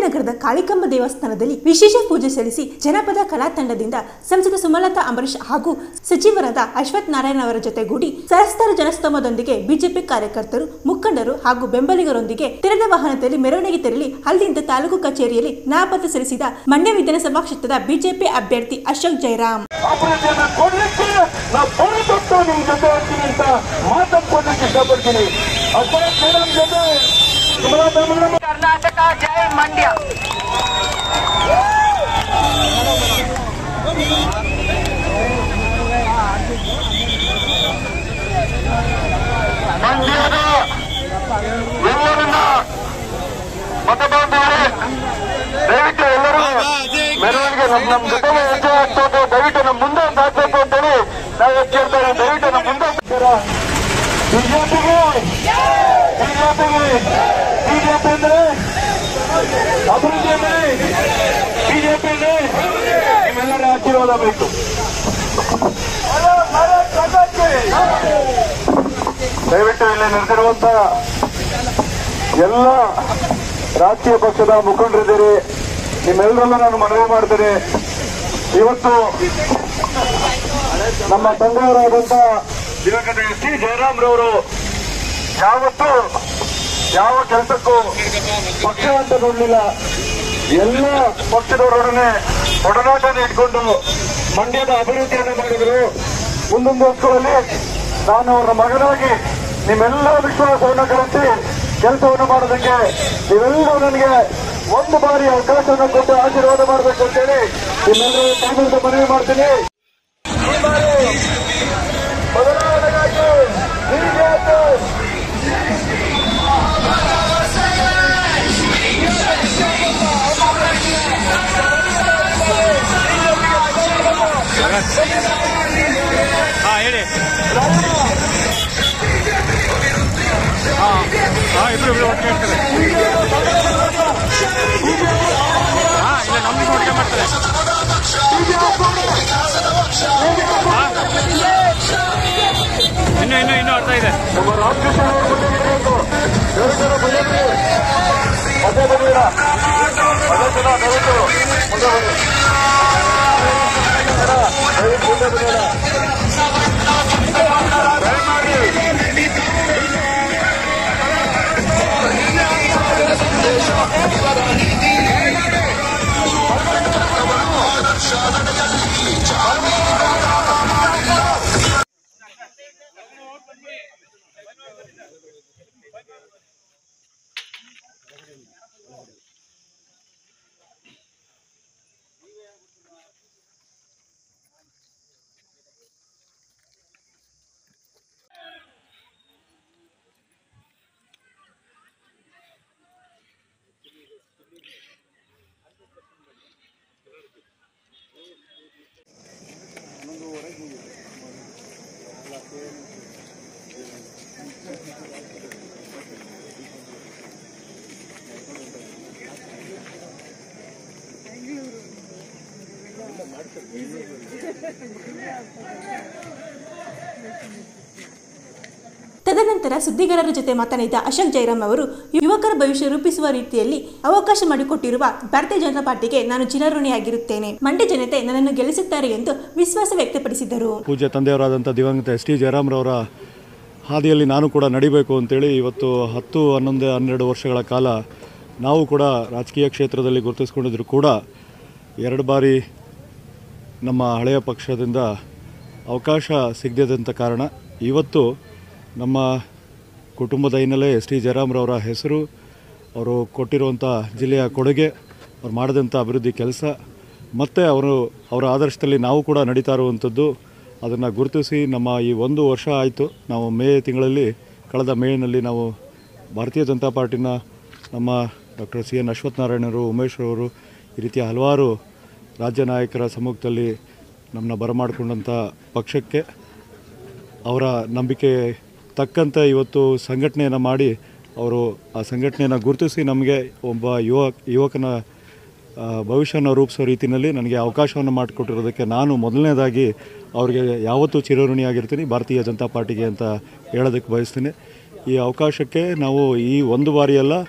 ನಗರದ ಕಾಳಿಕಮ್ಮ ದೇವಸ್ಥಾನದಲ್ಲಿ ವಿಶೇಷ ಪೂಜೆ ಸಲ್ಲಿಸಿ ಜನಪದ ಕಲಾ ತಂಡದಿಂದ ಸಂಸದ ಸುಮಲತಾ ಅಂಬರೀಶ್ ಹಾಗೂ ಸಚಿವರಾದ ಅಶ್ವಥ್ ನಾರಾಯಣ ಅವರ ಜೊತೆಗೂಡಿ ಸಹಸ್ರಾರು ಜನಸ್ತೋಮದೊಂದಿಗೆ ಬಿಜೆಪಿ ಕಾರ್ಯಕರ್ತರು ಮುಖಂಡರು ಹಾಗೂ ಬೆಂಬಲಿಗರೊಂದಿಗೆ ತೆರೆದ ವಾಹನದಲ್ಲಿ ಮೆರವಣಿಗೆ ತೆರಳಿ ಅಲ್ಲಿಂದ ತಾಲೂಕು ಕಚೇರಿಯಲ್ಲಿ ನಾಮಪತ್ರ ಸಲ್ಲಿಸಿದ ಮಂಡ್ಯ ವಿಧಾನಸಭಾ ಕ್ಷೇತ್ರದ ಬಿಜೆಪಿ ಅಭ್ಯರ್ಥಿ ಅಶೋಕ್ ಜೈರಾಮ್ ಅಭಿವೃದ್ಧಿಯನ್ನ ಕೊಡ್ಲಿಕ್ಕೆ ನಾ ಬಳಿ ತೊಟ್ಟು ನಿಮ್ ಜೊತೆ ಹೋಗ್ತೀನಿ ಅಂತ ಮಾತನ್ನು ಕೊಡ್ಲಿಕ್ಕೆ ಇಷ್ಟಪಡ್ತೀನಿ ಅಶೋಕ್ ಮೇಡಮ್ ಜೊತೆ ಸುಮಲತಾ ಮೇಡಮ್ ಕರ್ನಾಟಕ ಜೈ ಮಂಡ್ಯ ಮಂಡ್ಯದ ಎಲ್ಲರನ್ನ ಮತಬಾಂಧವರೇ ದಯವಿಟ್ಟು ಎಲ್ಲರೂ ಮೆರವಣಿಗೆ ನಮ್ ನಮ್ ಜೊತೆ ಹೆಜ್ಜೆ ಹಾಕ್ಬೇಕು ದಯವಿಟ್ಟು ನಮ್ಮ ಮುಂದೆ ಸಾಕ್ಬೇಕು ಅಂತೇಳಿ ನಾವು ಕೇಳ್ತಾರೆ ದಯವಿಟ್ಟು ನಮ್ಮ ಮುಂದೆ ಬಿಜೆಪಿಗೆ ಬಿಜೆಪಿಗೆ ಬಿಜೆಪಿ ಅಂದ್ರೆ ಅಭಿವೃದ್ಧಿ ಅಂದ್ರೆ ಬಿಜೆಪಿ ಅಂದ್ರೆ ನಿಮ್ಮೆಲ್ಲರ ಆಶೀರ್ವಾದ ಬೇಕು ದಯವಿಟ್ಟು ಇಲ್ಲಿ ನಿಂತಿರುವಂತ ಎಲ್ಲ ರಾಜಕೀಯ ಪಕ್ಷದ ಮುಖಂಡರಿದ್ದೀರಿ ನಿಮ್ಮೆಲ್ಲರಲ್ಲೂ ನಾನು ಮನವಿ ಮಾಡ್ತೇನೆ ಇವತ್ತು ನಮ್ಮ ತಂದೆಯವರಾದಂತ ದಿವಂಗತ ಎಸ್ ಟಿ ಜಯರಾಮ್ರವರು ಯಾವತ್ತೂ ಯಾವ ಕೆಲಸಕ್ಕೂ ಪಕ್ಷ ಅಂತ ನೋಡಲಿಲ್ಲ ಎಲ್ಲ ಪಕ್ಷದವರೊಡನೆ ಒಡನಾಟನ ಇಟ್ಕೊಂಡು ಮಂಡ್ಯದ ಅಭಿವೃದ್ಧಿಯನ್ನು ಮಾಡಿದರು ಮುಂದೊಂದು ವರ್ಷಗಳಲ್ಲಿ ನಾನು ಅವರ ಮಗನಾಗಿ ನಿಮ್ಮೆಲ್ಲ ವಿಶ್ವಾಸವನ್ನು ಕರೆಸಿ ಕೆಲಸವನ್ನು ಮಾಡೋದಕ್ಕೆ ನೀವೆಲ್ಲರೂ ನನಗೆ ಒಂದು ಬಾರಿ ಅವಕಾಶವನ್ನು ಕೊಟ್ಟು ಆಶೀರ್ವಾದ ಮಾಡಬೇಕು ಅಂತೇಳಿ ನಿಮ್ಮೆಲ್ಲರೂ ಕಾಂಗ್ರೆಸ್ ಮನವಿ ಮಾಡ್ತೀನಿ ಈ ಬಾರಿ ಬದಲಾವಣೆಗಾಗಿ ಬಿಜೆಪಿ ಹಾ ಹೇಳಿ ಹಾ ಹಾ ಇಬ್ರು ಇಬ್ರು ಒಟ್ಟಿಗೆ ಇರ್ತಾರೆ ಹಾ ಇಲ್ಲ ನಮ್ಗೆ ಒಟ್ಟಿಗೆ ಮಾಡ್ತಾರೆ ಹಾ? ಇನ್ನು ಇನ್ನು ಇನ್ನು ಅರ್ಥ ಇದೆ ನಮ್ಮ ರಾಮಕೃಷ್ಣ ಅವರು ಮುಂದೆ ಇರಬೇಕು ದಯವಿಟ್ಟು ಬನ್ನಿ ಮತ್ತೆ ಬನ್ನಿರ ಅದೇ ಜನ ದಯವಿಟ್ಟು ಮುಂದೆ ಬನ್ನಿ ದಯವಿಟ್ಟು ಮುಂದೆ ಬನ್ನಿರ ದಯಮಾಡಿ ತದನಂತರ ಸುದ್ದಿಗಾರರ ಜೊತೆ ಮಾತನಾಡಿದ ಅಶೋಕ್ ಜೈರಾಮ್ ಅವರು ಯುವಕರ ಭವಿಷ್ಯ ರೂಪಿಸುವ ರೀತಿಯಲ್ಲಿ ಅವಕಾಶ ಮಾಡಿಕೊಟ್ಟಿರುವ ಭಾರತೀಯ ಜನತಾ ಪಾರ್ಟಿಗೆ ನಾನು ಚಿರಋಣಿಯಾಗಿರುತ್ತೇನೆ ಮಂಡ್ಯ ಜನತೆ ನನ್ನನ್ನು ಗೆಲ್ಲಿಸುತ್ತಾರೆ ಎಂದು ವಿಶ್ವಾಸ ವ್ಯಕ್ತಪಡಿಸಿದರು ಪೂಜ್ಯ ತಂದೆಯವರಾದಂಥ ದಿವಂಗತ ಎಸ್ ಟಿ ಜಯರಾಮ್ರವರ ಹಾದಿಯಲ್ಲಿ ನಾನು ಕೂಡ ನಡಿಬೇಕು ಅಂತೇಳಿ ಇವತ್ತು ಹತ್ತು ಹನ್ನೊಂದು ಹನ್ನೆರಡು ವರ್ಷಗಳ ಕಾಲ ನಾವು ಕೂಡ ರಾಜಕೀಯ ಕ್ಷೇತ್ರದಲ್ಲಿ ಗುರುತಿಸ್ಕೊಂಡಿದ್ರು ಕೂಡ ಎರಡು ಬಾರಿ ನಮ್ಮ ಹಳೆಯ ಪಕ್ಷದಿಂದ ಅವಕಾಶ ಸಿಗದಂಥ ಕಾರಣ ಇವತ್ತು ನಮ್ಮ ಕುಟುಂಬದ ಹಿನ್ನೆಲೆ ಎಸ್ ಟಿ ಜಯರಾಮ್ರವರ ಹೆಸರು ಅವರು ಕೊಟ್ಟಿರುವಂಥ ಜಿಲ್ಲೆಯ ಕೊಡುಗೆ ಅವ್ರು ಮಾಡಿದಂಥ ಅಭಿವೃದ್ಧಿ ಕೆಲಸ ಮತ್ತು ಅವರು ಅವರ ಆದರ್ಶದಲ್ಲಿ ನಾವು ಕೂಡ ನಡೀತಾ ಇರುವಂಥದ್ದು ಅದನ್ನು ಗುರುತಿಸಿ ನಮ್ಮ ಈ ಒಂದು ವರ್ಷ ಆಯಿತು ನಾವು ಮೇ ತಿಂಗಳಲ್ಲಿ ಕಳೆದ ಮೇನಲ್ಲಿ ನಾವು ಭಾರತೀಯ ಜನತಾ ಪಾರ್ಟಿನ ನಮ್ಮ ಡಾಕ್ಟರ್ ಸಿ ಎನ್ ಅಶ್ವತ್ಥನಾರಾಯಣರು ಉಮೇಶ್ ಅವರು ಈ ರೀತಿಯ ಹಲವಾರು ರಾಜ್ಯ ನಾಯಕರ ಸಮ್ಮುಖದಲ್ಲಿ ನಮ್ಮನ್ನ ಬರಮಾಡಿಕೊಂಡಂಥ ಪಕ್ಷಕ್ಕೆ ಅವರ ನಂಬಿಕೆ ತಕ್ಕಂತೆ ಇವತ್ತು ಸಂಘಟನೆಯನ್ನು ಮಾಡಿ ಅವರು ಆ ಸಂಘಟನೆಯನ್ನು ಗುರುತಿಸಿ ನಮಗೆ ಒಬ್ಬ ಯುವ ಯುವಕನ ಆ, ಭವಿಷ್ಯನ ರೂಪಿಸೋ ರೀತಿಯಲ್ಲಿ ನನಗೆ ಅವಕಾಶವನ್ನು ಮಾಡಿಕೊಟ್ಟಿರೋದಕ್ಕೆ ನಾನು ಮೊದಲನೇದಾಗಿ ಅವರಿಗೆ ಯಾವತ್ತೂ ಚಿರಋಣಿಯಾಗಿರ್ತೀನಿ ಭಾರತೀಯ ಜನತಾ ಪಾರ್ಟಿಗೆ ಅಂತ ಹೇಳೋದಕ್ಕೆ ಬಯಸ್ತೀನಿ ಈ ಅವಕಾಶಕ್ಕೆ ನಾವು ಈ ಒಂದು ಬಾರಿ ಅಲ್ಲ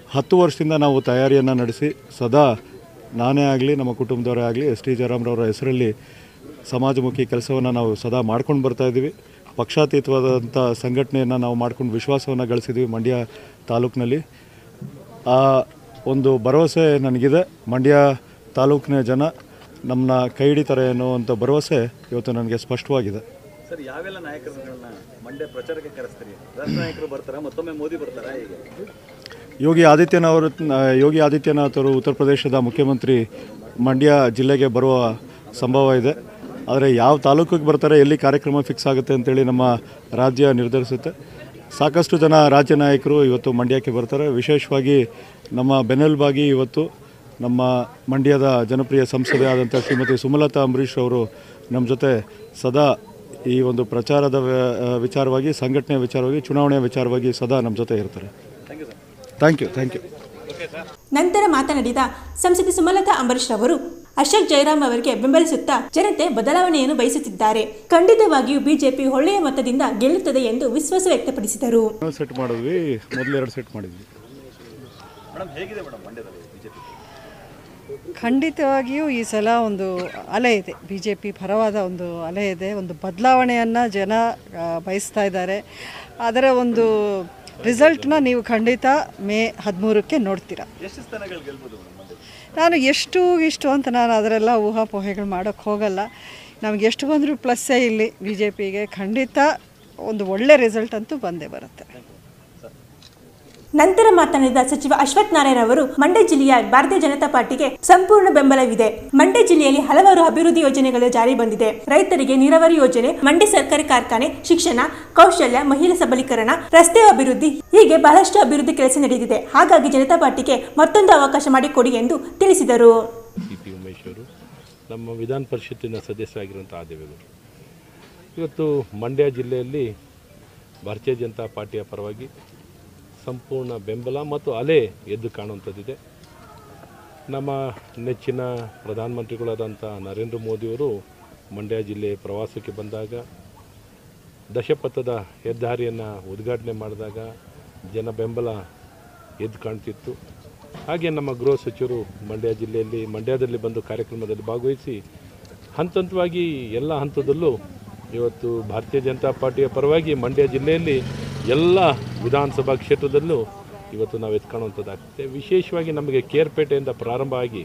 ಹತ್ತು ವರ್ಷದಿಂದ ನಾವು ತಯಾರಿಯನ್ನು ನಡೆಸಿ ಸದಾ ನಾನೇ ಆಗಲಿ ನಮ್ಮ ಕುಟುಂಬದವರೇ ಆಗಲಿ ಎಸ್ ಟಿ ಜಯರಾಮ್ರವರ ಹೆಸರಲ್ಲಿ ಸಮಾಜಮುಖಿ ಕೆಲಸವನ್ನು ನಾವು ಸದಾ ಮಾಡ್ಕೊಂಡು ಬರ್ತಾ ಇದ್ದೀವಿ ಪಕ್ಷಾತೀತವಾದಂಥ ಸಂಘಟನೆಯನ್ನು ನಾವು ಮಾಡ್ಕೊಂಡು ವಿಶ್ವಾಸವನ್ನು ಗಳಿಸಿದ್ವಿ ಮಂಡ್ಯ ತಾಲೂಕಿನಲ್ಲಿ ಆ ಒಂದು ಭರವಸೆ ನನಗಿದೆ ಮಂಡ್ಯ ತಾಲೂಕಿನ ಜನ ನಮ್ಮನ್ನ ಕೈ ಹಿಡಿತಾರೆ ಅನ್ನುವಂಥ ಭರವಸೆ ಇವತ್ತು ನನಗೆ ಸ್ಪಷ್ಟವಾಗಿದೆ ಸರ್ ಯಾವೆಲ್ಲ ನಾಯಕರುಗಳನ್ನ ಮಂಡ್ಯ ಪ್ರಚಾರಕ್ಕೆ ಕರೆಸ್ತೀರಿ ರಾಷ್ಟ್ರ ನಾಯಕರು ಬರ್ತಾರಾ ಮತ್ತೊಮ್ಮೆ ಮೋದಿ ಬರ್ತಾರಾ ಹೇಗೆ ಯೋಗಿ ಆದಿತ್ಯನಾಥ್ ಯೋಗಿ ಆದಿತ್ಯನಾಥ್ ಅವರು ಉತ್ತರ ಪ್ರದೇಶದ ಮುಖ್ಯಮಂತ್ರಿ ಮಂಡ್ಯ ಜಿಲ್ಲೆಗೆ ಬರುವ ಸಂಭವ ಇದೆ ಆದರೆ ಯಾವ ತಾಲೂಕಿಗೆ ಬರ್ತಾರೆ ಎಲ್ಲಿ ಕಾರ್ಯಕ್ರಮ ಫಿಕ್ಸ್ ಆಗುತ್ತೆ ಅಂತೇಳಿ ನಮ್ಮ ರಾಜ್ಯ ನಿರ್ಧರಿಸುತ್ತೆ ಸಾಕಷ್ಟು ಜನ ರಾಜ್ಯ ನಾಯಕರು ಇವತ್ತು ಮಂಡ್ಯಕ್ಕೆ ಬರ್ತಾರೆ ವಿಶೇಷವಾಗಿ ನಮ್ಮ ಬೆನ್ನೆಲುಬಾಗಿ ಇವತ್ತು ನಮ್ಮ ಮಂಡ್ಯದ ಜನಪ್ರಿಯ ಸಂಸದೆ ಆದಂಥ ಶ್ರೀಮತಿ ಸುಮಲತಾ ಅಂಬರೀಷ್ ಅವರು ನಮ್ಮ ಜೊತೆ ಸದಾ ಈ ಒಂದು ಪ್ರಚಾರದ ವ- ವಿಚಾರವಾಗಿ ಸಂಘಟನೆಯ ವಿಚಾರವಾಗಿ ಚುನಾವಣೆಯ ವಿಚಾರವಾಗಿ ಸದಾ ನಮ್ಮ ಜೊತೆ ಇರ್ತಾರೆ ಥ್ಯಾಂಕ್ ಯು ಥ್ಯಾಂಕ್ ಯು ನಂತರ ಮಾತನಾಡಿದ ಸಂಸದೆ ಸುಮಲತಾ ಅಂಬರೀಶ್ ಅವರು ಅಶೋಕ್ ಜಯರಾಮ್ ಅವರಿಗೆ ಬೆಂಬಲಿಸುತ್ತಾ ಜನತೆ ಬದಲಾವಣೆಯನ್ನು ಬಯಸುತ್ತಿದ್ದಾರೆ ಖಂಡಿತವಾಗಿಯೂ ಬಿಜೆಪಿ ಒಳ್ಳೆಯ ಮತದಿಂದ ಗೆಲ್ಲುತ್ತದೆ ಎಂದು ವಿಶ್ವಾಸ ವ್ಯಕ್ತಪಡಿಸಿದರು ಸೆಟ್ ಮಾಡಿದ್ವಿ ಮೊದಲು ಎರಡು ಸೆಟ್ ಮಾಡಿದ್ವಿ ಮೇಡಮ್ ಹೇಗಿದೆ ಮೇಡಮ್ ಮಂಡ್ಯದಲ್ಲಿ ಬಿಜೆಪಿ ಖಂಡಿತವಾಗಿಯೂ ಈ ಸಲ ಒಂದು ಅಲೆ ಇದೆ ಬಿ ಜೆ ಪಿ ಪರವಾದ ಒಂದು ಅಲೆ ಇದೆ ಒಂದು ಬದಲಾವಣೆಯನ್ನು ಜನ ಆ, ಬಯಸ್ತಾ ಇದ್ದಾರೆ ಅದರ ಒಂದು ರಿಸಲ್ಟ್ನ ನೀವು ಖಂಡಿತ ಮೇ ಹದಿಮೂರಕ್ಕೆ ನೋಡ್ತೀರಾ ಎಷ್ಟು ಸ್ಥಾನಗಳು ಗೆಲ್ಬೋದು ಮೇಡಮ್ ಮಂಡ್ಯದಲ್ಲಿ ನಾನು ಎಷ್ಟು ಇಷ್ಟು ಅಂತ ನಾನು ಅದರೆಲ್ಲ ಊಹಾಪೋಹೆಗಳು ಮಾಡೋಕ್ಕೆ ಹೋಗಲ್ಲ ನಮ್ಗೆ ಎಷ್ಟು ಬಂದರೂ ಪ್ಲಸ್ಸೇ ಇಲ್ಲಿ ಬಿ ಜೆ ಪಿಗೆ ಖಂಡಿತ ಒಂದು ಒಳ್ಳೆ ರಿಸಲ್ಟ್ ಅಂತೂ ಬಂದೇ ಬರುತ್ತೆ ನಂತರ ಮಾತನಾಡಿದ ಸಚಿವ ಅಶ್ವಥ್ ನಾರಾಯಣ ಅವರು ಮಂಡ್ಯ ಜಿಲ್ಲೆಯ ಭಾರತೀಯ ಜನತಾ ಪಾರ್ಟಿಗೆ ಸಂಪೂರ್ಣ ಬೆಂಬಲವಿದೆ ಮಂಡ್ಯ ಜಿಲ್ಲೆಯಲ್ಲಿ ಹಲವಾರು ಅಭಿವೃದ್ಧಿ ಯೋಜನೆಗಳು ಜಾರಿ ಬಂದಿದೆ ರೈತರಿಗೆ ನೀರಾವರಿ ಯೋಜನೆ ಮಂಡ್ಯ ಸರ್ಕಾರಿ ಕಾರ್ಖಾನೆ ಶಿಕ್ಷಣ ಕೌಶಲ್ಯ ಮಹಿಳಾ ಸಬಲೀಕರಣ ರಸ್ತೆ ಅಭಿವೃದ್ಧಿ ಹೀಗೆ ಬಹಳಷ್ಟು ಅಭಿವೃದ್ಧಿ ಕೆಲಸ ನಡೆದಿದೆ ಹಾಗಾಗಿ ಜನತಾ ಪಾರ್ಟಿಗೆ ಮತ್ತೊಂದು ಅವಕಾಶ ಮಾಡಿಕೊಡಿ ಎಂದು ತಿಳಿಸಿದರು ಸಿ ಪಿ ಉಮೇಶ್ವರು ನಮ್ಮ ವಿಧಾನ ಪರಿಷತ್ತಿನ ಸದಸ್ಯರಾಗಿರುವಂಥ ಆದೇವೇಗೌಡರು ಇವತ್ತು ಮಂಡ್ಯ ಜಿಲ್ಲೆಯಲ್ಲಿ ಭಾರತೀಯ ಜನತಾ ಪಾರ್ಟಿಯ ಪರವಾಗಿ ಸಂಪೂರ್ಣ ಬೆಂಬಲ ಮತ್ತು ಅಲೆ ಎದ್ದು ಕಾಣುವಂಥದ್ದಿದೆ ನಮ್ಮ ನೆಚ್ಚಿನ ಪ್ರಧಾನಮಂತ್ರಿಗಳಾದಂಥ ನರೇಂದ್ರ ಮೋದಿಯವರು ಮಂಡ್ಯ ಜಿಲ್ಲೆ ಪ್ರವಾಸಕ್ಕೆ ಬಂದಾಗ ದಶಪಥದ ಹೆದ್ದಾರಿಯನ್ನು ಉದ್ಘಾಟನೆ ಮಾಡಿದಾಗ ಜನ ಬೆಂಬಲ ಎದ್ದು ಕಾಣ್ತಿತ್ತು ಹಾಗೆ ನಮ್ಮ ಗೃಹ ಸಚಿವರು ಮಂಡ್ಯ ಜಿಲ್ಲೆಯಲ್ಲಿ ಮಂಡ್ಯದಲ್ಲಿ ಬಂದು ಕಾರ್ಯಕ್ರಮದಲ್ಲಿ ಭಾಗವಹಿಸಿ ಹಂತ ಹಂತವಾಗಿ ಎಲ್ಲ ಹಂತದಲ್ಲೂ ಇವತ್ತು ಭಾರತೀಯ ಜನತಾ ಪಾರ್ಟಿಯ ಪರವಾಗಿ ಮಂಡ್ಯ ಜಿಲ್ಲೆಯಲ್ಲಿ ಎಲ್ಲ ವಿಧಾನಸಭಾ ಕ್ಷೇತ್ರದಲ್ಲೂ ಇವತ್ತು ನಾವು ಎತ್ಕೊಳ್ಳುವಂಥದ್ದಾಗುತ್ತೆ ವಿಶೇಷವಾಗಿ ನಮಗೆ ಕೇರ್ಪೇಟೆಯಿಂದ ಪ್ರಾರಂಭ ಆಗಿ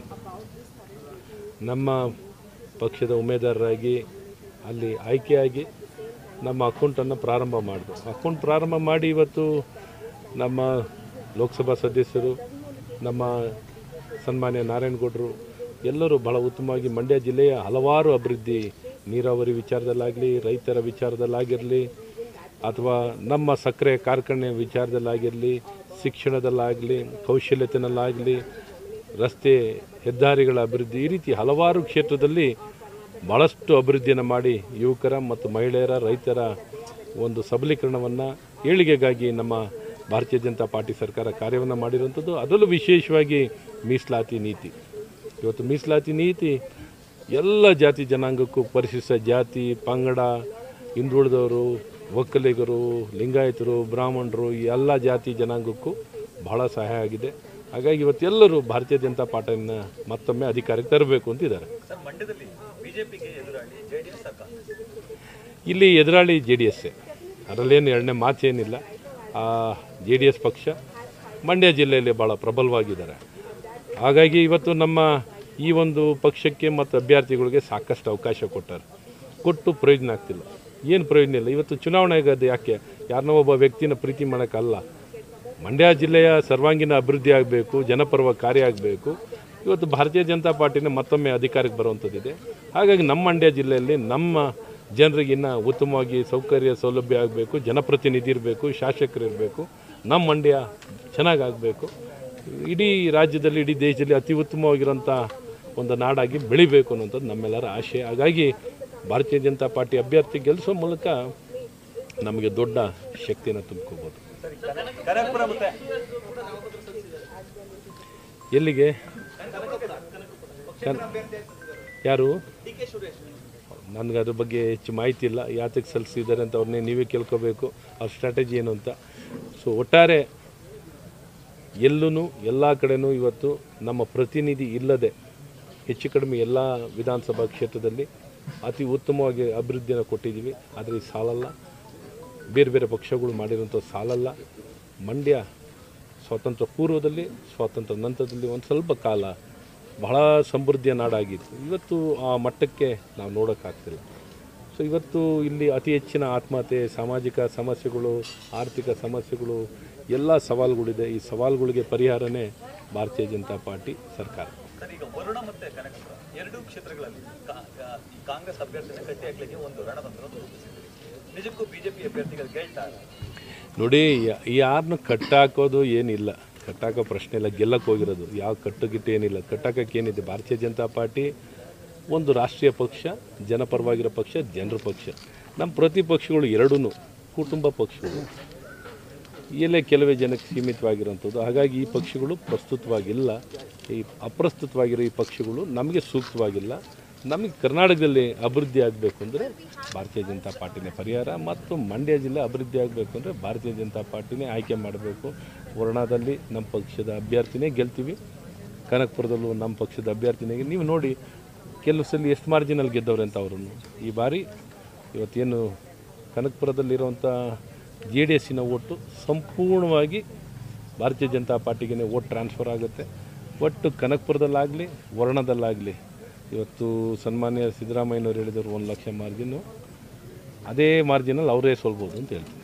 ನಮ್ಮ ಪಕ್ಷದ ಉಮೇದಾರರಾಗಿ ಅಲ್ಲಿ ಆಯ್ಕೆಯಾಗಿ ನಮ್ಮ ಅಕೌಂಟನ್ನು ಪ್ರಾರಂಭ ಮಾಡಿದ್ರು ಅಕೌಂಟ್ ಪ್ರಾರಂಭ ಮಾಡಿ ಇವತ್ತು ನಮ್ಮ ಲೋಕಸಭಾ ಸದಸ್ಯರು ನಮ್ಮ ಸನ್ಮಾನ್ಯ ನಾರಾಯಣಗೌಡರು ಎಲ್ಲರೂ ಬಹಳ ಉತ್ತಮವಾಗಿ ಮಂಡ್ಯ ಜಿಲ್ಲೆಯ ಹಲವಾರು ಅಭಿವೃದ್ಧಿ ನೀರಾವರಿ ವಿಚಾರದಲ್ಲಾಗಲಿ ರೈತರ ವಿಚಾರದಲ್ಲಾಗಿರಲಿ ಅಥವಾ ನಮ್ಮ ಸಕ್ಕರೆ ಕಾರ್ಖಾನೆ ವಿಚಾರದಲ್ಲಾಗಿರಲಿ ಶಿಕ್ಷಣದಲ್ಲಾಗಲಿ ಕೌಶಲ್ಯತೆಯಲ್ಲಾಗಲಿ ರಸ್ತೆ ಹೆದ್ದಾರಿಗಳ ಅಭಿವೃದ್ಧಿ ಈ ರೀತಿ ಹಲವಾರು ಕ್ಷೇತ್ರದಲ್ಲಿ ಭಾಳಷ್ಟು ಅಭಿವೃದ್ಧಿಯನ್ನು ಮಾಡಿ ಯುವಕರ ಮತ್ತು ಮಹಿಳೆಯರ ರೈತರ ಒಂದು ಸಬಲೀಕರಣವನ್ನು ಏಳಿಗೆಗಾಗಿ ನಮ್ಮ ಭಾರತೀಯ ಜನತಾ ಪಾರ್ಟಿ ಸರ್ಕಾರ ಕಾರ್ಯವನ್ನು ಮಾಡಿರುವಂಥದ್ದು ಅದರಲ್ಲೂ ವಿಶೇಷವಾಗಿ ಮೀಸಲಾತಿ ನೀತಿ ಇವತ್ತು ಮೀಸಲಾತಿ ನೀತಿ ಎಲ್ಲ ಜಾತಿ ಜನಾಂಗಕ್ಕೂ ಪರಿಶಿಷ್ಟ ಜಾತಿ ಪಂಗಡ ಹಿಂದುಳಿದವರು ಒಕ್ಕಲಿಗರು ಲಿಂಗಾಯತರು ಬ್ರಾಹ್ಮಣರು ಈ ಎಲ್ಲ ಜಾತಿ ಜನಾಂಗಕ್ಕೂ ಬಹಳ ಸಹಾಯ ಆಗಿದೆ ಹಾಗಾಗಿ ಇವತ್ತೆಲ್ಲರೂ ಭಾರತೀಯ ಜನತಾ ಪಾರ್ಟಿಯನ್ನು ಮತ್ತೊಮ್ಮೆ ಅಧಿಕಾರಕ್ಕೆ ತರಬೇಕು ಅಂತಿದ್ದಾರೆ ಸರ್ ಮಂಡ್ಯದಲ್ಲಿ ಬಿಜೆಪಿಗೆ ಎದುರಾಳಿ ಜೆ ಡಿ ಎಸ್ ಇಲ್ಲಿ ಎದುರಾಳಿ ಜೆ ಡಿ ಎಸ್ಸೇ ಅದರಲ್ಲೇನು ಎರಡನೇ ಮಾತೇನಿಲ್ಲ ಜೆ ಡಿ ಎಸ್ ಪಕ್ಷ ಮಂಡ್ಯ ಜಿಲ್ಲೆಯಲ್ಲಿ ಭಾಳ ಪ್ರಬಲವಾಗಿದ್ದಾರೆ ಹಾಗಾಗಿ ಇವತ್ತು ನಮ್ಮ ಈ ಒಂದು ಪಕ್ಷಕ್ಕೆ ಮತ್ತು ಅಭ್ಯರ್ಥಿಗಳಿಗೆ ಸಾಕಷ್ಟು ಅವಕಾಶ ಕೊಟ್ಟಾರೆ ಕೊಟ್ಟು ಪ್ರಯೋಜನ ಆಗ್ತಿಲ್ಲ ಏನು ಪ್ರಯೋಜನ ಇಲ್ಲ ಇವತ್ತು ಚುನಾವಣೆ ಆಗೋದು ಯಾಕೆ ಯಾರನ್ನೋ ಒಬ್ಬ ವ್ಯಕ್ತಿನ ಪ್ರೀತಿ ಮಾಡೋಕ್ಕಲ್ಲ ಮಂಡ್ಯ ಜಿಲ್ಲೆಯ ಸರ್ವಾಂಗೀಣ ಅಭಿವೃದ್ಧಿ ಆಗಬೇಕು ಜನಪರವ ಕಾರ್ಯ ಆಗಬೇಕು ಇವತ್ತು ಭಾರತೀಯ ಜನತಾ ಪಾರ್ಟಿನ ಮತ್ತೊಮ್ಮೆ ಅಧಿಕಾರಕ್ಕೆ ಬರುವಂಥದ್ದಿದೆ ಹಾಗಾಗಿ ನಮ್ಮ ಮಂಡ್ಯ ಜಿಲ್ಲೆಯಲ್ಲಿ ನಮ್ಮ ಜನರಿಗಿನ್ನ ಉತ್ತಮವಾಗಿ ಸೌಕರ್ಯ ಸೌಲಭ್ಯ ಆಗಬೇಕು ಜನಪ್ರತಿನಿಧಿ ಇರಬೇಕು ಶಾಸಕರು ಇರಬೇಕು ನಮ್ಮ ಮಂಡ್ಯ ಚೆನ್ನಾಗಾಗಬೇಕು ಇಡೀ ರಾಜ್ಯದಲ್ಲಿ ಇಡೀ ದೇಶದಲ್ಲಿ ಅತಿ ಉತ್ತಮವಾಗಿರೋಂಥ ಒಂದು ನಾಡಾಗಿ ಬೆಳಿಬೇಕು ಅನ್ನೋಂಥದ್ದು ನಮ್ಮೆಲ್ಲರ ಆಶೆ ಹಾಗಾಗಿ ಭಾರತೀಯ ಜನತಾ ಪಾರ್ಟಿ ಅಭ್ಯರ್ಥಿ ಗೆಲ್ಲಿಸೋ ಮೂಲಕ ನಮಗೆ ದೊಡ್ಡ ಶಕ್ತಿಯನ್ನು ತುಂಬ್ಕೋಬೋದು ಕನಕಪುರ ಮತ್ತೆ ಎಲ್ಲಿಗೆ ಕನ್- ಯಾರು ನನಗೆ ಅದ್ರ ಬಗ್ಗೆ ಹೆಚ್ಚು ಮಾಹಿತಿ ಇಲ್ಲ ಯಾತಕ್ಕೆ ಸಲ್ಲಿಸಿದ್ದಾರೆ ಅಂತ ಅವ್ರನ್ನೇ ನೀವೇ ಕೇಳ್ಕೋಬೇಕು ಅವ್ರ ಸ್ಟ್ರಾಟಜಿ ಏನು ಅಂತ ಸೊ ಒಟ್ಟಾರೆ ಎಲ್ಲೂ ಎಲ್ಲ ಕಡೆನೂ ಇವತ್ತು ನಮ್ಮ ಪ್ರತಿನಿಧಿ ಇಲ್ಲದೆ ಹೆಚ್ಚು ಕಡಿಮೆ ಎಲ್ಲ ವಿಧಾನಸಭಾ ಕ್ಷೇತ್ರದಲ್ಲಿ ಅತಿ ಉತ್ತಮವಾಗಿ ಅಭಿವೃದ್ಧಿಯನ್ನು ಕೊಟ್ಟಿದ್ದೀವಿ ಆದರೆ ಇದು ಸಾಲಲ್ಲ ಬೇರೆ ಬೇರೆ ಪಕ್ಷಗಳು ಮಾಡಿರೋಂಥ ಸಾಲಲ್ಲ ಮಂಡ್ಯ ಸ್ವಾತಂತ್ರ್ಯ ಪೂರ್ವದಲ್ಲಿ ಸ್ವಾತಂತ್ರ್ಯ ನಂತರದಲ್ಲಿ ಒಂದು ಸ್ವಲ್ಪ ಕಾಲ ಬಹಳ ಸಮೃದ್ಧಿಯ ನಾಡಾಗಿತ್ತು ಇವತ್ತು ಆ ಮಟ್ಟಕ್ಕೆ ನಾವು ನೋಡೋಕ್ಕಾಗ್ತಿಲ್ಲ ಸೊ ಇವತ್ತು ಇಲ್ಲಿ ಅತಿ ಹೆಚ್ಚಿನ ಆತ್ಮಹತ್ಯೆ ಸಾಮಾಜಿಕ ಸಮಸ್ಯೆಗಳು ಆರ್ಥಿಕ ಸಮಸ್ಯೆಗಳು ಎಲ್ಲ ಸವಾಲುಗಳಿದೆ ಈ ಸವಾಲುಗಳಿಗೆ ಪರಿಹಾರನೇ ಭಾರತೀಯ ಜನತಾ ಪಾರ್ಟಿ ಸರ್ಕಾರ ಸರ್ ಈಗ ವರುಣ ಮತ್ತೆ ಕನಕಪುರ ಎರಡೂ ಕ್ಷೇತ್ರಗಳಲ್ಲಿ ಕಾ- ಕಾ- ಈ ಕಾಂಗ್ರೆಸ್ ಅಭ್ಯರ್ಥಿನ ಕಟ್ಟಿ ಹಾಕ್ಲಿಕ್ಕೆ ಒಂದು ರಣತಂತ್ರ ರೂಪಿಸಿದೆ ನಿಜಕ್ಕೂ ಬಿಜೆಪಿ ಅಭ್ಯರ್ಥಿಗಳು ಗೆಲ್ತಾರೆ ನೋಡಿ ಯ- ಯಾರನ್ನು ಕಟ್ಟಾಕೋದು ಏನಿಲ್ಲ ಕಟ್ಟಾಕೋ ಪ್ರಶ್ನೆ ಇಲ್ಲ ಗೆಲ್ಲಕ್ಕೆ ಹೋಗಿರೋದು ಯಾವ ಕಟ್ಟುಗಿಟ್ಟು ಏನಿಲ್ಲ ಕಟ್ಟಾಕಕ್ಕೆ ಏನಿದೆ ಭಾರತೀಯ ಜನತಾ ಪಾರ್ಟಿ ಒಂದು ರಾಷ್ಟ್ರೀಯ ಪಕ್ಷ ಜನಪರವಾಗಿರೋ ಪಕ್ಷ ಜನರ ಪಕ್ಷ ನಮ್ಮ ಪ್ರತಿಪಕ್ಷಗಳು ಎರಡೂ ಕುಟುಂಬ ಪಕ್ಷಗಳು ಎಲ್ಲೇ ಕೆಲವೇ ಜನಕ್ಕೆ ಸೀಮಿತವಾಗಿರೋಂಥದ್ದು ಹಾಗಾಗಿ ಈ ಪಕ್ಷಗಳು ಪ್ರಸ್ತುತವಾಗಿಲ್ಲ ಈ ಅಪ್ರಸ್ತುತವಾಗಿರೋ ಈ ಪಕ್ಷಗಳು ನಮಗೆ ಸೂಕ್ತವಾಗಿಲ್ಲ ನಮಗೆ ಕರ್ನಾಟಕದಲ್ಲಿ ಅಭಿವೃದ್ಧಿ ಆಗಬೇಕು ಅಂದರೆ ಭಾರತೀಯ ಜನತಾ ಪಾರ್ಟಿನೇ ಪರಿಹಾರ ಮತ್ತು ಮಂಡ್ಯ ಜಿಲ್ಲೆ ಅಭಿವೃದ್ಧಿ ಆಗಬೇಕು ಅಂದರೆ ಭಾರತೀಯ ಜನತಾ ಪಾರ್ಟಿನೇ ಆಯ್ಕೆ ಮಾಡಬೇಕು ವರ್ಣದಲ್ಲಿ ನಮ್ಮ ಪಕ್ಷದ ಅಭ್ಯರ್ಥಿನೇ ಗೆಲ್ತೀವಿ ಕನಕಪುರದಲ್ಲೂ ನಮ್ಮ ಪಕ್ಷದ ಅಭ್ಯರ್ಥಿನೇ ನೀವು ನೋಡಿ ಕೆಲವು ಸಲ ಎಷ್ಟು ಮಾರ್ಜಿನಲ್ಲಿ ಗೆದ್ದವ್ರೆ ಅಂತ ಅವರನ್ನು ಈ ಬಾರಿ ಇವತ್ತೇನು ಕನಕಪುರದಲ್ಲಿರುವಂಥ ಜೆ ಡಿ ಎಸ್ಸಿನ ಓಟು ಸಂಪೂರ್ಣವಾಗಿ ಭಾರತೀಯ ಜನತಾ ಪಾರ್ಟಿಗೆ ಓಟ್ ಟ್ರಾನ್ಸ್ಫರ್ ಆಗುತ್ತೆ ಒಟ್ಟು ಕನಕಪುರದಲ್ಲಾಗಲಿ ವರ್ಣದಲ್ಲಾಗಲಿ ಇವತ್ತು ಸನ್ಮಾನ್ಯ ಸಿದ್ದರಾಮಯ್ಯನವ್ರು ಹೇಳಿದರು ಒಂದು ಲಕ್ಷ ಮಾರ್ಜಿನ್ನು ಅದೇ ಮಾರ್ಜಿನಲ್ಲಿ ಅವರೇ ಸೋಲ್ಬೋದು ಅಂತ ಹೇಳ್ತೀನಿ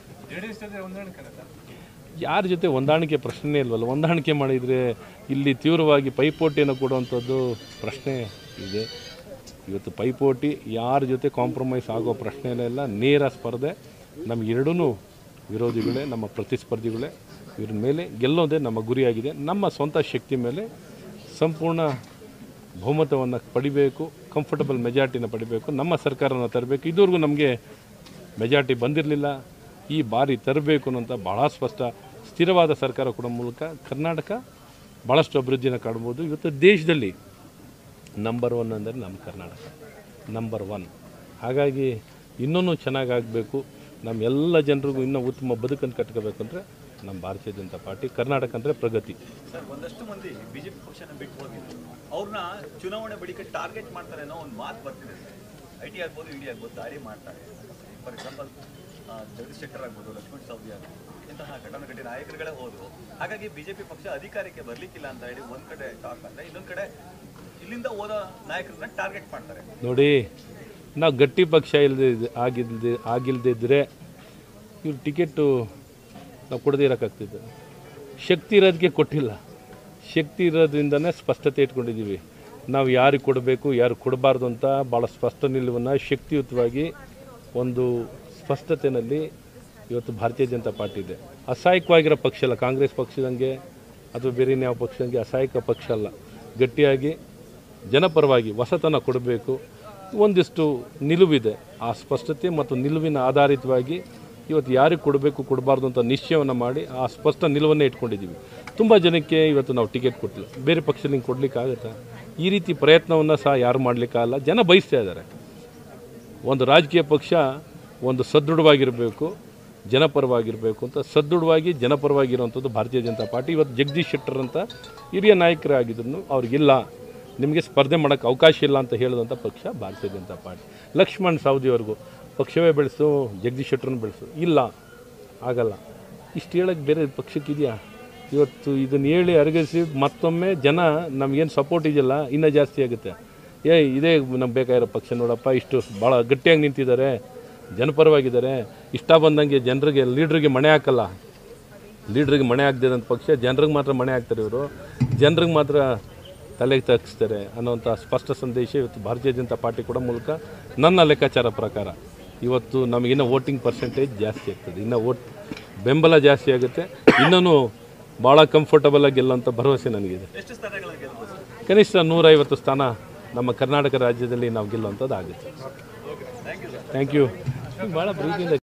ಯಾರ ಜೊತೆ ಹೊಂದಾಣಿಕೆ ಪ್ರಶ್ನೆ ಇಲ್ವಲ್ಲ ಹೊಂದಾಣಿಕೆ ಮಾಡಿದರೆ ಇಲ್ಲಿ ತೀವ್ರವಾಗಿ ಪೈಪೋಟಿಯನ್ನು ಕೊಡುವಂಥದ್ದು ಪ್ರಶ್ನೆ ಇದೆ ಇವತ್ತು ಪೈಪೋಟಿ ಯಾರ ಜೊತೆ ಕಾಂಪ್ರಮೈಸ್ ಆಗೋ ಪ್ರಶ್ನೆನೇ ಇಲ್ಲ ನೇರ ಸ್ಪರ್ಧೆ ನಮ್ಮ ಎರಡೂ ವಿರೋಧಿಗಳೇ ನಮ್ಮ ಪ್ರತಿಸ್ಪರ್ಧಿಗಳೇ ಇವ್ರ ಮೇಲೆ ಗೆಲ್ಲೋದೇ ನಮ್ಮ ಗುರಿಯಾಗಿದೆ ನಮ್ಮ ಸ್ವಂತ ಶಕ್ತಿ ಮೇಲೆ ಸಂಪೂರ್ಣ ಬಹುಮತವನ್ನು ಪಡಿಬೇಕು ಕಂಫರ್ಟಬಲ್ ಮೆಜಾರಿಟಿನ ಪಡಿಬೇಕು ನಮ್ಮ ಸರ್ಕಾರನ ತರಬೇಕು ಇದುವರೆಗೂ ನಮಗೆ ಮೆಜಾರಿಟಿ ಬಂದಿರಲಿಲ್ಲ ಈ ಬಾರಿ ತರಬೇಕು ಅನ್ನೋಂಥ ಭಾಳ ಸ್ಪಷ್ಟ ಸ್ಥಿರವಾದ ಸರ್ಕಾರ ಕೊಡೋ ಮೂಲಕ ಕರ್ನಾಟಕ ಭಾಳಷ್ಟು ಅಭಿವೃದ್ಧಿನ ಕಾಣ್ಬೋದು ಇವತ್ತು ದೇಶದಲ್ಲಿ ನಂಬರ್ ಒನ್ ಅಂದರೆ ನಮ್ಮ ಕರ್ನಾಟಕ ನಂಬರ್ ಒನ್ ಹಾಗಾಗಿ ಇನ್ನೂ ಚೆನ್ನಾಗಾಗಬೇಕು ನಮ್ಮ ಎಲ್ಲ ಜನರಿಗೂ ಇನ್ನೂ ಉತ್ತಮ ಬದುಕನ್ನು ಕಟ್ಕೋಬೇಕು ಅಂದರೆ ನಮ್ಮ ಭಾರತೀಯ ಜನತಾ ಪಾರ್ಟಿ ಕರ್ನಾಟಕ ಅಂದರೆ ಪ್ರಗತಿ ಸರ್ ಒಂದಷ್ಟು ಮಂದಿ ಬಿಜೆಪಿ ಪಕ್ಷನ ಬಿಟ್ಟು ಹೋಗಿದ್ರು ಅವ್ರನ್ನ ಚುನಾವಣೆ ಬಳಿಕ ಟಾರ್ಗೆಟ್ ಮಾಡ್ತಾರೆ ಅನ್ನೋ ಒಂದು ಮಾತು ಬರ್ತಿದೆ ಐ ಟಿ ಆಗ್ಬೋದು ಇಡಿ ಆಗ್ಬೋದು ದಾಳಿ ಮಾಡ್ತಾರೆ ಫಾರ್ ಎಕ್ಸಾಂಪಲ್ ಜಗದೀಶ್ ಶೆಟ್ಟರ್ ಆಗ್ಬೋದು ಲಕ್ಷ್ಮಣ್ ಸವದಿ ಆಗ್ಬೋದು ಇಂತಹ ಘಟನಾಘಟಿ ನಾಯಕರುಗಳೇ ಹೋದ್ರು ಹಾಗಾಗಿ ಬಿಜೆಪಿ ಪಕ್ಷ ಅಧಿಕಾರಕ್ಕೆ ಬರ್ಲಿಕ್ಕಿಲ್ಲ ಅಂತ ಹೇಳಿ ಒಂದ್ ಕಡೆ ಟಾಕ್ ಅಂದ್ರೆ ಇನ್ನೊಂದ್ ಕಡೆ ಇಲ್ಲಿಂದ ಹೋದ ನಾಯಕರನ್ನ ಟಾರ್ಗೆಟ್ ಮಾಡ್ತಾರೆ ನೋಡಿ ನಾವು ಗಟ್ಟಿ ಪಕ್ಷ ಇಲ್ಲದೆ ಆಗಿಲ್ದೆ ಆಗಿಲ್ದಿದ್ರೆ ಇವ್ರು ಟಿಕೆಟು ನಾವು ಕೊಡದೇ ಇರೋಕ್ಕಾಗ್ತಿತ್ತು ಶಕ್ತಿ ಇರೋದಕ್ಕೆ ಕೊಟ್ಟಿಲ್ಲ ಶಕ್ತಿ ಇರೋದ್ರಿಂದನೇ ಸ್ಪಷ್ಟತೆ ಇಟ್ಕೊಂಡಿದ್ದೀವಿ ನಾವು ಯಾರಿಗೆ ಕೊಡಬೇಕು ಯಾರು ಕೊಡಬಾರ್ದು ಅಂತ ಭಾಳ ಸ್ಪಷ್ಟ ನಿಲುವನ್ನು ಶಕ್ತಿಯುತವಾಗಿ ಒಂದು ಸ್ಪಷ್ಟತೆಯಲ್ಲಿ ಇವತ್ತು ಭಾರತೀಯ ಜನತಾ ಪಾರ್ಟಿ ಇದೆ ಅಸಹಾಯಕವಾಗಿರೋ ಪಕ್ಷ ಅಲ್ಲ ಕಾಂಗ್ರೆಸ್ ಪಕ್ಷದಂಗೆ ಅಥವಾ ಬೇರೆ ಯಾವ ಪಕ್ಷದಂಗೆ ಅಸಹಾಯಕ ಪಕ್ಷ ಅಲ್ಲ ಗಟ್ಟಿಯಾಗಿ ಜನಪರವಾಗಿ ಹೊಸತನ ಕೊಡಬೇಕು ಒಂದಿಷ್ಟು ನಿಲುವಿದೆ ಆ ಸ್ಪಷ್ಟತೆ ಮತ್ತು ನಿಲುವಿನ ಆಧಾರಿತವಾಗಿ ಇವತ್ತು ಯಾರಿಗೆ ಕೊಡಬೇಕು ಕೊಡಬಾರ್ದು ಅಂತ ನಿಶ್ಚಯವನ್ನು ಮಾಡಿ ಆ ಸ್ಪಷ್ಟ ನಿಲುವನ್ನೇ ಇಟ್ಕೊಂಡಿದ್ದೀವಿ ತುಂಬ ಜನಕ್ಕೆ ಇವತ್ತು ನಾವು ಟಿಕೆಟ್ ಕೊಟ್ಟಿಲ್ಲ ಬೇರೆ ಪಕ್ಷದಲ್ಲಿ ಹಿಂಗೆ ಕೊಡಲಿಕ್ಕಾಗತ್ತಾ ಈ ರೀತಿ ಪ್ರಯತ್ನವನ್ನು ಸಹ ಯಾರು ಮಾಡಲಿಕ್ಕಾಗಲ್ಲ ಜನ ಬಯಸ್ತಾ ಇದ್ದಾರೆ ಒಂದು ರಾಜಕೀಯ ಪಕ್ಷ ಒಂದು ಸದೃಢವಾಗಿರಬೇಕು ಜನಪರವಾಗಿರಬೇಕು ಅಂತ ಸದೃಢವಾಗಿ ಜನಪರವಾಗಿರುವಂಥದ್ದು ಭಾರತೀಯ ಜನತಾ ಪಾರ್ಟಿ ಇವತ್ತು ಜಗದೀಶ್ ಶೆಟ್ಟರ್ ಅಂತ ಹಿರಿಯ ನಾಯಕರಾಗಿದ್ರು ಅವ್ರಿಗಿಲ್ಲ ನಿಮಗೆ ಸ್ಪರ್ಧೆ ಮಾಡೋಕ್ಕೆ ಅವಕಾಶ ಇಲ್ಲ ಅಂತ ಹೇಳಿದಂಥ ಪಕ್ಷ ಭಾರತೀಯ ಜನತಾ ಪಾರ್ಟಿ ಲಕ್ಷ್ಮಣ್ ಸಾವದಿವರೆಗೂ ಪಕ್ಷವೇ ಬೆಳೆಸು ಜಗದೀಶ್ ಶೆಟ್ಟರನ್ನು ಬೆಳೆಸು ಇಲ್ಲ ಆಗಲ್ಲ ಇಷ್ಟು ಹೇಳೋಕ್ಕೆ ಬೇರೆ ಪಕ್ಷಕ್ಕಿದೆಯಾ ಇವತ್ತು ಇದನ್ನು ಹೇಳಿ ಅರಗಿಸಿ ಮತ್ತೊಮ್ಮೆ ಜನ ನಮಗೇನು ಸಪೋರ್ಟ್ ಇದೆಯಲ್ಲ ಇನ್ನೂ ಜಾಸ್ತಿ ಆಗುತ್ತೆ ಏ ಇದೇ ನಮ್ಗೆ ಬೇಕಾಗಿರೋ ಪಕ್ಷ ನೋಡಪ್ಪ ಇಷ್ಟು ಭಾಳ ಗಟ್ಟಿಯಾಗಿ ನಿಂತಿದ್ದಾರೆ ಜನಪರವಾಗಿದ್ದಾರೆ ಇಷ್ಟ ಬಂದಂಗೆ ಜನರಿಗೆ ಲೀಡ್ರಿಗೆ ಮಣೆ ಹಾಕಲ್ಲ ಲೀಡ್ರಿಗೆ ಮಣೆ ಹಾಕ್ದಿರೋಂಥ ಪಕ್ಷ ಜನರಿಗೆ ಮಾತ್ರ ಮಣೆ ಹಾಕ್ತಾರೆ ಇವರು ಜನರಿಗೆ ಮಾತ್ರ ತಲೆಗೆ ತಗ್ಸ್ತಾರೆ ಅನ್ನೋಂಥ ಸ್ಪಷ್ಟ ಸಂದೇಶ ಇವತ್ತು ಭಾರತೀಯ ಜನತಾ ಪಾರ್ಟಿ ಕೊಡೋ ಮೂಲಕ ನನ್ನ ಲೆಕ್ಕಾಚಾರ ಪ್ರಕಾರ ಇವತ್ತು ನಮಗಿನ್ನೂ ವೋಟಿಂಗ್ ಪರ್ಸೆಂಟೇಜ್ ಜಾಸ್ತಿ ಆಗ್ತದೆ ಇನ್ನು ವೋಟ್ ಬೆಂಬಲ ಜಾಸ್ತಿ ಆಗುತ್ತೆ ಇನ್ನೂ ಭಾಳ ಕಂಫರ್ಟಬಲಾಗಿ ಗೆಲ್ಲೋಂಥ ಭರವಸೆ ನನಗಿದೆ ಎಷ್ಟು ಸ್ಥಾನಗಳನ್ನ ಗೆಲ್ಬೋದು ಕನಿಷ್ಠ ನೂರೈವತ್ತು ಸ್ಥಾನ ನಮ್ಮ ಕರ್ನಾಟಕ ರಾಜ್ಯದಲ್ಲಿ ನಾವು ಗೆಲ್ಲುವಂಥದ್ದು ಆಗುತ್ತೆ ಥ್ಯಾಂಕ್ ಯು ಭಾಳ ಪ್ರೀತಿಯಿಂದ